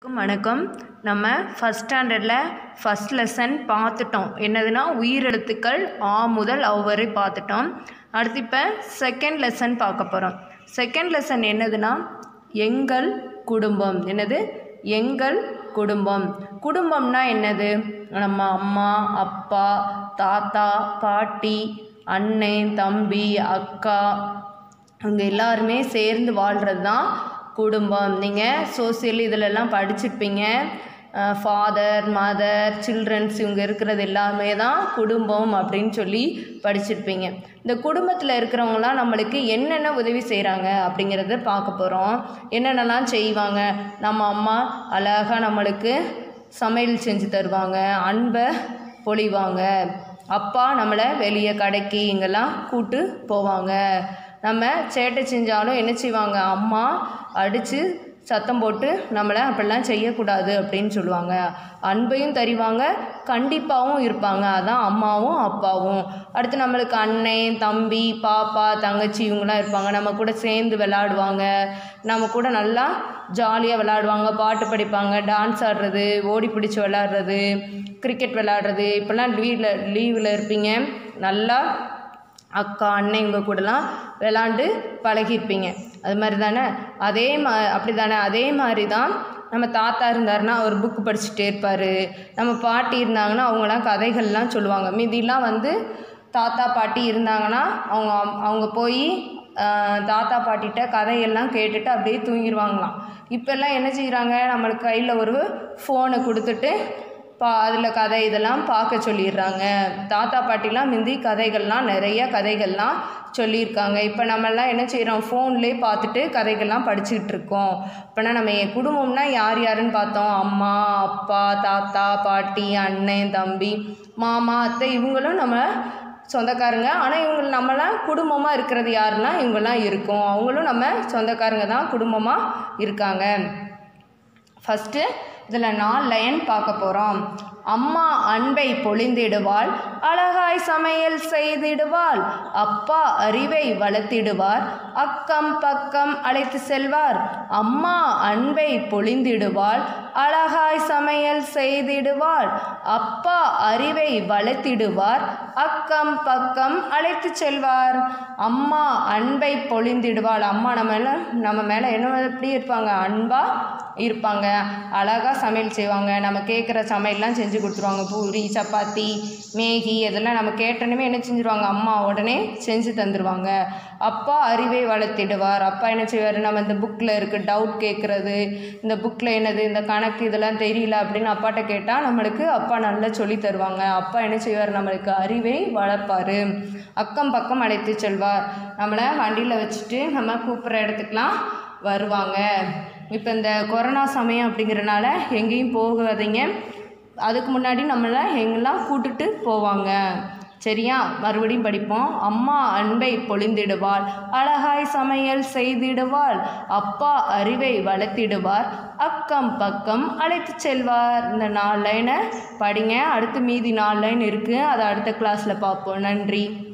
அனைவருக்கும் வணக்கம் நம்ம ஃபஸ்ட் ஸ்டாண்டர்டில் ஃபஸ்ட் லெசன் பார்த்துட்டோம் என்னதுன்னா உயிரெழுத்துக்கள் ஆ முதல் அவ் வரை பார்த்துட்டோம் அடுத்து இப்போ செகண்ட் லெசன் பார்க்க போகிறோம் செகண்ட் லெசன் என்னதுன்னா எங்கள் குடும்பம் என்னது எங்கள் குடும்பம் குடும்பம்னா என்னது நம்ம அம்மா அப்பா தாத்தா பாட்டி அண்ணன் தம்பி அக்கா அவங்க எல்லாருமே சேர்ந்து வாழ்கிறது தான் குடும்பம் நீங்கள் சோசியல் இதிலெல்லாம் படிச்சிருப்பீங்க ஃபாதர் மதர் சில்ட்ரன்ஸ் இவங்க இருக்கிறது எல்லாமே தான் குடும்பம் அப்படின்னு சொல்லி படிச்சிருப்பீங்க இந்த குடும்பத்தில் இருக்கிறவங்களாம் நம்மளுக்கு என்னென்ன உதவி செய்கிறாங்க அப்படிங்கிறத பார்க்க போகிறோம் என்னென்னலாம் செய்வாங்க நம்ம அம்மா அழகாக நம்மளுக்கு சமையல் செஞ்சு தருவாங்க அன்பை பொழிவாங்க அப்பா நம்மளை வெளியே கடைக்கு இங்கெல்லாம் கூட்டு போவாங்க நம்ம சேட்டை செஞ்சாலும் என்ன செய்வாங்க அம்மா அடித்து சத்தம் போட்டு நம்மளை அப்படிலாம் செய்யக்கூடாது அப்படின்னு சொல்லுவாங்க அன்பையும் தருவாங்க கண்டிப்பாகவும் இருப்பாங்க அதான் அம்மாவும் அப்பாவும் அடுத்து நம்மளுக்கு அண்ணன் தம்பி பாப்பா தங்கச்சி இவங்களாம் இருப்பாங்க நம்ம கூட சேர்ந்து விளாடுவாங்க நம்ம கூட நல்லா ஜாலியாக விளாடுவாங்க பாட்டு படிப்பாங்க டான்ஸ் ஆடுறது ஓடி பிடிச்சி விளாடுறது கிரிக்கெட் விளாடுறது இப்போல்லாம் லீவில் லீவில் இருப்பீங்க நல்லா அக்கா அண்ணன் இவங்க கூடலாம் விளாண்டு பழகியிருப்பீங்க அது மாதிரி தானே அதே மா அப்படி தானே அதே மாதிரி தான் நம்ம தாத்தா இருந்தாருன்னா அவர் புக்கு படிச்சுட்டே இருப்பார் நம்ம பாட்டி இருந்தாங்கன்னா அவங்களாம் கதைகள்லாம் சொல்லுவாங்க மீதிலாம் வந்து தாத்தா பாட்டி இருந்தாங்கன்னா அவங்க அவங்க போய் தாத்தா பாட்டிகிட்ட கதையெல்லாம் கேட்டுட்டு அப்படியே தூங்கிடுவாங்களாம் இப்போல்லாம் என்ன செய்கிறாங்க நம்மளுக்கு கையில் ஒரு ஃபோனை கொடுத்துட்டு பா அதில் கதை இதெல்லாம் பார்க்க சொல்லிடுறாங்க தாத்தா பாட்டிலாம் முந்தி கதைகள்லாம் நிறைய கதைகள்லாம் சொல்லியிருக்காங்க இப்போ நம்மெல்லாம் என்ன செய்கிறோம் ஃபோன்லேயே பார்த்துட்டு கதைகள்லாம் படிச்சுக்கிட்டு இருக்கோம் இப்போனா நம்ம என் குடும்பம்னா யார் யாருன்னு பார்த்தோம் அம்மா அப்பா தாத்தா பாட்டி அண்ணன் தம்பி மாமா அத்தை இவங்களும் நம்ம சொந்தக்காரங்க ஆனால் இவங்க நம்மளாம் குடும்பமாக இருக்கிறது யாருன்னா இவங்கெல்லாம் இருக்கோம் அவங்களும் நம்ம சொந்தக்காரங்க தான் குடும்பமாக இருக்காங்க ஃபஸ்ட்டு இதில் நாலு லைன் பார்க்க போகிறோம் அம்மா அன்பை பொழிந்திடுவாள் அழகாய் சமையல் செய்திடுவாள் அப்பா அறிவை வளர்த்திடுவார் அக்கம் பக்கம் அழைத்து செல்வார் அம்மா அன்பை பொழிந்திடுவாள் அழகாய் சமையல் செய்திடுவாள் அப்பா அறிவை வளர்த்திடுவார் அக்கம் பக்கம் அழைத்து செல்வார் அம்மா அன்பை பொழிந்திடுவாள் அம்மா நம்ம மேலே நம்ம மேலே என்ன எப்படி இருப்பாங்க அன்பாக இருப்பாங்க அழகாக சமையல் செய்வாங்க நம்ம கேட்குற சமையல்லாம் செஞ்சு கொடுத்துருவாங்க பூரி சப்பாத்தி மேகி இதெல்லாம் நம்ம கேட்டோன்னே என்ன செஞ்சுருவாங்க அம்மா உடனே செஞ்சு தந்துடுவாங்க அப்பா அறிவை வளர்த்திடுவார் அப்பா என்ன செய்வார் நம்ம இந்த புக்கில் இருக்குது டவுட் கேட்குறது இந்த புக்கில் என்னது இந்த கணக்கு இதெல்லாம் தெரியல அப்படின்னு அப்பாட்ட கேட்டால் நம்மளுக்கு அப்பா நல்லா சொல்லி தருவாங்க அப்பா என்ன செய்வார் நம்மளுக்கு அறிவை வளர்ப்பார் அக்கம் பக்கம் அழைத்து செல்வார் நம்மளை வண்டியில் வச்சுட்டு நம்ம கூப்பிட்ற இடத்துக்குலாம் வருவாங்க இப்போ இந்த கொரோனா சமயம் அப்படிங்கிறனால எங்கேயும் போகாதீங்க அதுக்கு முன்னாடி நம்மளை எங்கெல்லாம் கூட்டுட்டு போவாங்க சரியா மறுபடியும் படிப்போம் அம்மா அன்பை பொழிந்திடுவாள் அழகாய் சமையல் செய்திடுவாள் அப்பா அறிவை வளர்த்திடுவார் அக்கம் பக்கம் அழைத்து செல்வார் இந்த நாலு லைனை படிங்க அடுத்து மீதி நாலு லைன் இருக்குது அதை அடுத்த கிளாஸில் பார்ப்போம் நன்றி